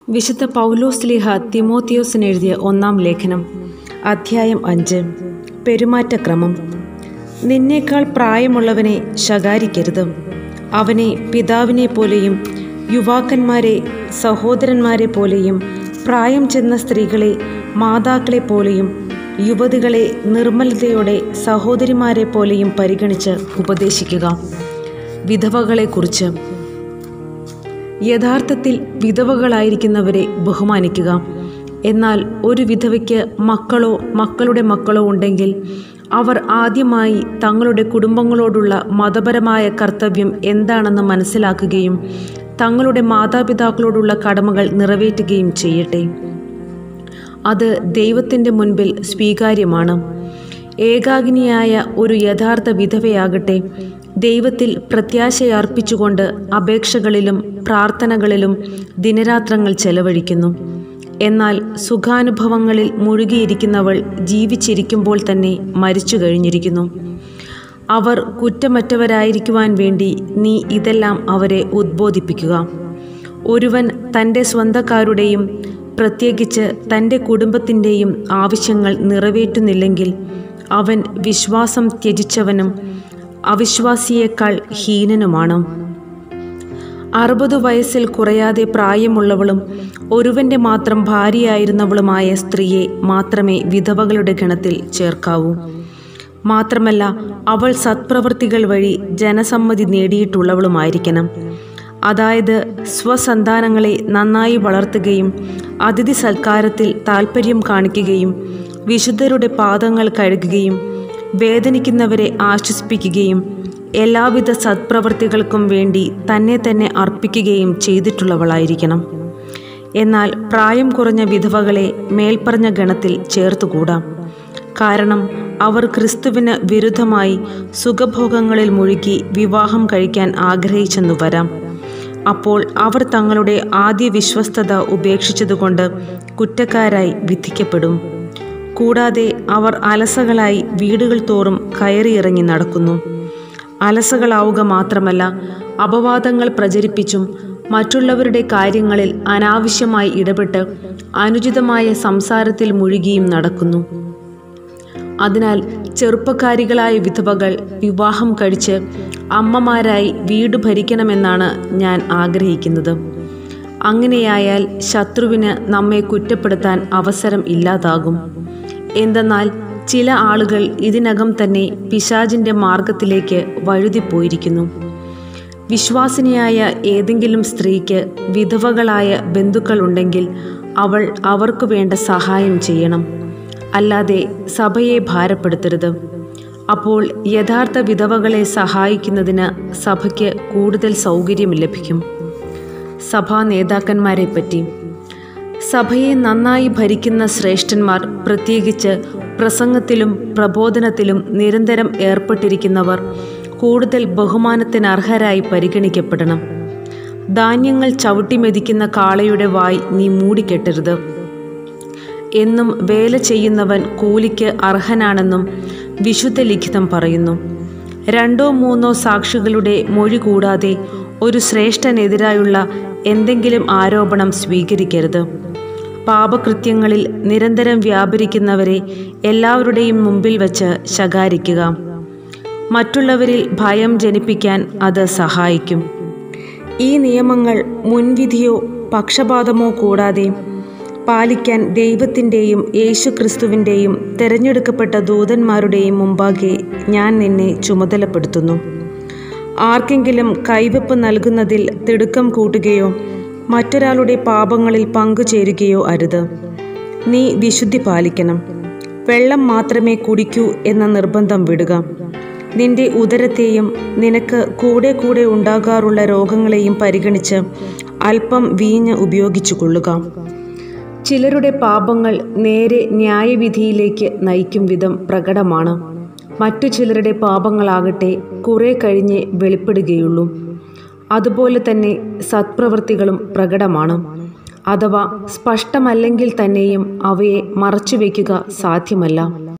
വിശുദ്ധ പൗലോസ്ലിഹ തിമോത്തിയോസിന് എഴുതിയ ഒന്നാം ലേഖനം അധ്യായം അഞ്ച് പെരുമാറ്റക്രമം നിന്നേക്കാൾ പ്രായമുള്ളവനെ ശകാരിക്കരുത് അവനെ പിതാവിനെ പോലെയും യുവാക്കന്മാരെ സഹോദരന്മാരെ പോലെയും പ്രായം ചെന്ന സ്ത്രീകളെ മാതാക്കളെ പോലെയും യുവതികളെ നിർമ്മലതയോടെ സഹോദരിമാരെ പോലെയും പരിഗണിച്ച് ഉപദേശിക്കുക വിധവകളെക്കുറിച്ച് യഥാർത്ഥത്തിൽ വിധവകളായിരിക്കുന്നവരെ ബഹുമാനിക്കുക എന്നാൽ ഒരു വിധവയ്ക്ക് മക്കളോ മക്കളുടെ മക്കളോ ഉണ്ടെങ്കിൽ അവർ ആദ്യമായി തങ്ങളുടെ കുടുംബങ്ങളോടുള്ള മതപരമായ കർത്തവ്യം എന്താണെന്ന് മനസ്സിലാക്കുകയും തങ്ങളുടെ മാതാപിതാക്കളോടുള്ള കടമകൾ നിറവേറ്റുകയും ചെയ്യട്ടെ അത് ദൈവത്തിൻ്റെ മുൻപിൽ സ്വീകാര്യമാണ് ഏകാഗ്നിയായ ഒരു യഥാർത്ഥ വിധവയാകട്ടെ ദൈവത്തിൽ പ്രത്യാശയർപ്പിച്ചുകൊണ്ട് അപേക്ഷകളിലും പ്രാർത്ഥനകളിലും ദിനരാത്രങ്ങൾ ചെലവഴിക്കുന്നു എന്നാൽ സുഖാനുഭവങ്ങളിൽ മുഴുകിയിരിക്കുന്നവൾ ജീവിച്ചിരിക്കുമ്പോൾ തന്നെ മരിച്ചു കഴിഞ്ഞിരിക്കുന്നു അവർ കുറ്റമറ്റവരായിരിക്കുവാൻ വേണ്ടി നീ ഇതെല്ലാം അവരെ ഉദ്ബോധിപ്പിക്കുക ഒരുവൻ തൻ്റെ സ്വന്തക്കാരുടെയും പ്രത്യേകിച്ച് തൻ്റെ കുടുംബത്തിൻ്റെയും ആവശ്യങ്ങൾ നിറവേറ്റുന്നില്ലെങ്കിൽ അവൻ വിശ്വാസം ത്യജിച്ചവനും അവിശ്വാസിയേക്കാൾ ഹീനനുമാണ് അറുപത് വയസ്സിൽ കുറയാതെ പ്രായമുള്ളവളും ഒരുവൻ്റെ മാത്രം ഭാര്യയായിരുന്നവളുമായ സ്ത്രീയെ മാത്രമേ വിധവകളുടെ ഗണത്തിൽ ചേർക്കാവൂ മാത്രമല്ല അവൾ സത്പ്രവൃത്തികൾ വഴി ജനസമ്മതി നേടിയിട്ടുള്ളവളുമായിരിക്കണം അതായത് സ്വസന്താനങ്ങളെ നന്നായി വളർത്തുകയും അതിഥി സൽക്കാരത്തിൽ താൽപ്പര്യം കാണിക്കുകയും വിശുദ്ധരുടെ പാദങ്ങൾ കഴുകുകയും വേദനിക്കുന്നവരെ ആശ്വസിപ്പിക്കുകയും എല്ലാവിധ സത്പ്രവൃത്തികൾക്കും വേണ്ടി തന്നെ തന്നെ അർപ്പിക്കുകയും ചെയ്തിട്ടുള്ളവളായിരിക്കണം എന്നാൽ പ്രായം കുറഞ്ഞ വിധവകളെ മേൽപ്പറഞ്ഞ ഗണത്തിൽ ചേർത്തുകൂടാം കാരണം അവർ ക്രിസ്തുവിന് വിരുദ്ധമായി സുഖഭോഗങ്ങളിൽ മുഴുകി വിവാഹം കഴിക്കാൻ ആഗ്രഹിച്ചെന്നു വരാം അപ്പോൾ അവർ തങ്ങളുടെ ആദ്യ വിശ്വസ്തത ഉപേക്ഷിച്ചതുകൊണ്ട് കുറ്റക്കാരായി വിധിക്കപ്പെടും കൂടാതെ അവർ അലസകളായി വീടുകൾ തോറും കയറിയിറങ്ങി നടക്കുന്നു അലസകളാവുക മാത്രമല്ല അപവാദങ്ങൾ പ്രചരിപ്പിച്ചും മറ്റുള്ളവരുടെ കാര്യങ്ങളിൽ അനാവശ്യമായി ഇടപെട്ട് അനുചിതമായ സംസാരത്തിൽ മുഴുകിയും നടക്കുന്നു അതിനാൽ ചെറുപ്പക്കാരികളായ വിധവകൾ വിവാഹം കഴിച്ച് അമ്മമാരായി വീട് ഭരിക്കണമെന്നാണ് ഞാൻ ആഗ്രഹിക്കുന്നത് അങ്ങനെയായാൽ ശത്രുവിന് നമ്മെ കുറ്റപ്പെടുത്താൻ അവസരം ഇല്ലാതാകും എന്തെന്നാൽ ചില ആളുകൾ ഇതിനകം തന്നെ പിശാചിൻ്റെ മാർഗത്തിലേക്ക് വഴുതിപ്പോയിരിക്കുന്നു വിശ്വാസിനിയായ ഏതെങ്കിലും സ്ത്രീക്ക് വിധവകളായ ബന്ധുക്കളുണ്ടെങ്കിൽ അവൾ അവർക്ക് വേണ്ട സഹായം ചെയ്യണം അല്ലാതെ സഭയെ ഭാരപ്പെടുത്തരുത് അപ്പോൾ യഥാർത്ഥ വിധവകളെ സഹായിക്കുന്നതിന് സഭയ്ക്ക് കൂടുതൽ സൗകര്യം ലഭിക്കും സഭാ നേതാക്കന്മാരെ പറ്റി സഭയെ നന്നായി ഭരിക്കുന്ന ശ്രേഷ്ഠന്മാർ പ്രത്യേകിച്ച് പ്രസംഗത്തിലും പ്രബോധനത്തിലും നിരന്തരം ഏർപ്പെട്ടിരിക്കുന്നവർ കൂടുതൽ ബഹുമാനത്തിന് അർഹരായി പരിഗണിക്കപ്പെടണം ധാന്യങ്ങൾ ചവിട്ടിമെതിക്കുന്ന കാളയുടെ വായ് നീ മൂടിക്കെട്ടരുത് എന്നും വേല ചെയ്യുന്നവൻ കൂലിക്ക് അർഹനാണെന്നും വിശുദ്ധ ലിഖിതം പറയുന്നു രണ്ടോ മൂന്നോ സാക്ഷികളുടെ മൊഴി കൂടാതെ ഒരു ശ്രേഷ്ഠനെതിരായുള്ള എന്തെങ്കിലും ആരോപണം സ്വീകരിക്കരുത് പാപകൃത്യങ്ങളിൽ നിരന്തരം വ്യാപരിക്കുന്നവരെ എല്ലാവരുടെയും മുമ്പിൽ വച്ച് ശകാരിക്കുക മറ്റുള്ളവരിൽ ഭയം ജനിപ്പിക്കാൻ അത് സഹായിക്കും ഈ നിയമങ്ങൾ മുൻവിധിയോ പക്ഷപാതമോ കൂടാതെ പാലിക്കാൻ ദൈവത്തിൻ്റെയും യേശുക്രിസ്തുവിൻ്റെയും തിരഞ്ഞെടുക്കപ്പെട്ട ദൂതന്മാരുടെയും മുമ്പാകെ ഞാൻ നിന്നെ ചുമതലപ്പെടുത്തുന്നു ആർക്കെങ്കിലും കൈവെപ്പ് നൽകുന്നതിൽ തിടുക്കം കൂട്ടുകയോ മറ്റൊരാളുടെ പാപങ്ങളിൽ പങ്കുചേരുകയോ അരുത് നീ വിശുദ്ധി പാലിക്കണം വെള്ളം മാത്രമേ കുടിക്കൂ എന്ന നിർബന്ധം വിടുക നിന്റെ ഉദരത്തെയും നിനക്ക് കൂടെ കൂടെ ഉണ്ടാകാറുള്ള രോഗങ്ങളെയും പരിഗണിച്ച് അല്പം വീഞ്ഞ് ഉപയോഗിച്ചു കൊള്ളുക ചിലരുടെ പാപങ്ങൾ നേരെ ന്യായവിധിയിലേക്ക് നയിക്കും വിധം പ്രകടമാണ് മറ്റു ചിലരുടെ പാപങ്ങളാകട്ടെ കുറെ കഴിഞ്ഞ് വെളിപ്പെടുകയുള്ളൂ അതുപോലെ തന്നെ സത്പ്രവൃത്തികളും പ്രകടമാണ് അഥവാ സ്പഷ്ടമല്ലെങ്കിൽ തന്നെയും അവയെ മറച്ചുവെക്കുക സാധ്യമല്ല